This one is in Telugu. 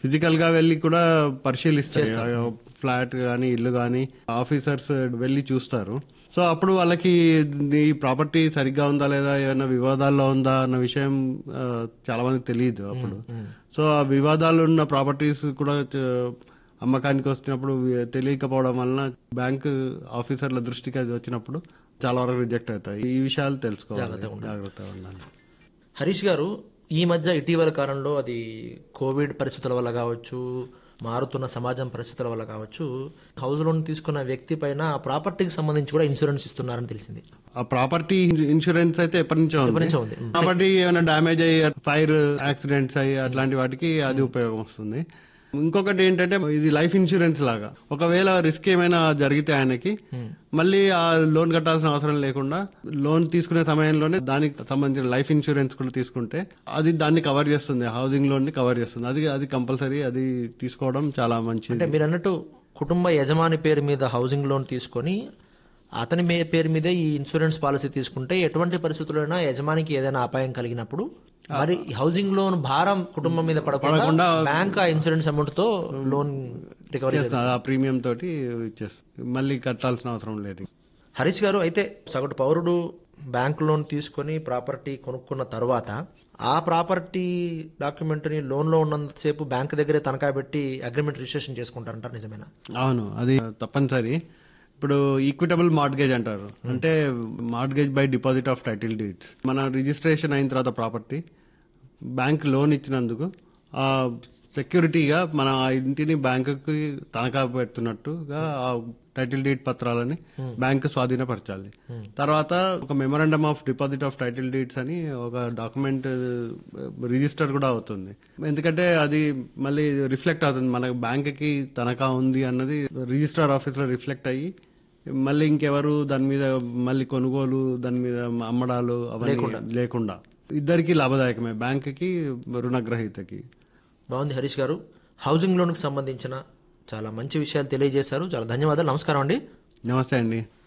ఫిజికల్ గా వెళ్ళి కూడా పరిశీలిస్తారు ఫ్లాట్ కానీ ఇల్లు కానీ ఆఫీసర్స్ వెళ్ళి చూస్తారు సో అప్పుడు వాళ్ళకి ఈ ప్రాపర్టీ సరిగ్గా ఉందా లేదా ఏమైనా వివాదాల్లో ఉందా అన్న విషయం ఆ, చాలా మందికి తెలియదు అప్పుడు సో ఆ వివాదాలు ఉన్న ప్రాపర్టీస్ కూడా చ- అమ్మకానికి వచ్చినప్పుడు వి- తెలియకపోవడం వలన బ్యాంక్ ఆఫీసర్ల దృష్టికి అది వచ్చినప్పుడు చాలా వరకు రిజెక్ట్ అవుతాయి ఈ విషయాలు తెలుసుకోవాలి జాగ్రత్తగా ఉండాలి హరీష్ గారు ఈ మధ్య ఇటీవల కాలంలో అది కోవిడ్ పరిస్థితుల వల్ల కావచ్చు మారుతున్న సమాజం పరిస్థితుల వల్ల కావచ్చు హౌస్ లోన్ తీసుకున్న వ్యక్తి పైన ఆ ప్రాపర్టీకి సంబంధించి కూడా ఇన్సూరెన్స్ ఇస్తున్నారని తెలిసింది ఆ ప్రాపర్టీ ఇన్సూరెన్స్ అయితే ఎప్పటి నుంచో ఉంది నుంచో ఉంది. ప్రాపర్టీ ఏమైనా డ్యామేజ్ అయ్యి ఫైర్ యాక్సిడెంట్స్ అయ్యి అట్లాంటి వాటికి అది ఉపయోగం వస్తుంది ఇంకొకటి ఏంటంటే ఇది లైఫ్ ఇన్సూరెన్స్ లాగా ఒకవేళ రిస్క్ ఏమైనా జరిగితే ఆయనకి మళ్ళీ ఆ లోన్ కట్టాల్సిన అవసరం లేకుండా లోన్ తీసుకునే సమయంలోనే దానికి సంబంధించిన లైఫ్ ఇన్సూరెన్స్ కూడా తీసుకుంటే అది దాన్ని కవర్ చేస్తుంది హౌసింగ్ లోన్ ని కవర్ చేస్తుంది అది అది కంపల్సరీ అది తీసుకోవడం చాలా మంచిది అంటే మీరు అన్నట్టు కుటుంబ యజమాని పేరు మీద హౌసింగ్ లోన్ తీసుకొని అతని మే పేరు మీదే ఈ ఇన్సూరెన్స్ పాలసీ తీసుకుంటే ఎటువంటి పరిస్థితుల్లోనైనా యజమానికి ఏదైనా అపాయం కలిగినప్పుడు మరి ఈ హౌసింగ్ లోన్ భారం కుటుంబం మీద పడకుండా బ్యాంక్ ఆ ఇన్సూరెన్స్ అమౌంట్ తో లోన్ రికవరీ చేస్తుంది. ఆ ప్రీమియం తోటి ఇచ్చేస్తుంది మళ్ళీ కట్టాల్సిన అవసరం లేదు హరీష్ గారు అయితే సగటు పౌరుడు బ్యాంక్ లోన్ తీసుకొని ప్రాపర్టీ కొనుక్కున్న తర్వాత ఆ ప్రాపర్టీ డాక్యుమెంట్ని లోన్లో ఉన్నంతసేపు బ్యాంక్ దగ్గరే తనఖా పెట్టి అగ్రిమెంట్ రిజిస్ట్రేషన్ చేసుకుంటారంటారు నిజమేనా అవును అది తప్పనిసరి ఇప్పుడు ఈక్విటబుల్ మార్ట్గేజ్ అంటారు అంటే mortgage by deposit of title deeds మన రిజిస్ట్రేషన్ అయిన తర్వాత ప్రాపర్టీ బ్యాంక్ లోన్ ఇచ్చినందుకు ఆ సెక్యూరిటీగా మన ఆ ఇంటిని బ్యాంకుకి తనఖా పెడుతున్నట్టుగా ఆ టైటిల్ డీడ్ పత్రాలని బ్యాంక్ స్వాధీనపరచాలి తర్వాత ఒక memorandum of deposit of title deeds అని ఒక డాక్యుమెంట్ రిజిస్టర్ కూడా అవుతుంది ఎందుకంటే అది మళ్ళీ రిఫ్లెక్ట్ అవుతుంది మన బ్యాంక్ కి తనఖా ఉంది అన్నది రిజిస్టర్ ఆఫీస్ లో రిఫ్లెక్ట్ అయ్యి మళ్ళీ ఇంకెవరు దాని మీద మళ్ళీ కొనుగోలు దాని మీద అమ్మడాలు అవన్నీ లేకుండా ఇద్దరికి లాభదాయకమే బ్యాంక్ కి రుణగ్రహీతకి బాగుంది హరీష్ గారు హౌసింగ్ లోన్కి సంబంధించిన చాలా మంచి విషయాలు తెలియజేశారు చాలా ధన్యవాదాలు నమస్కారం అండి నమస్తే అండి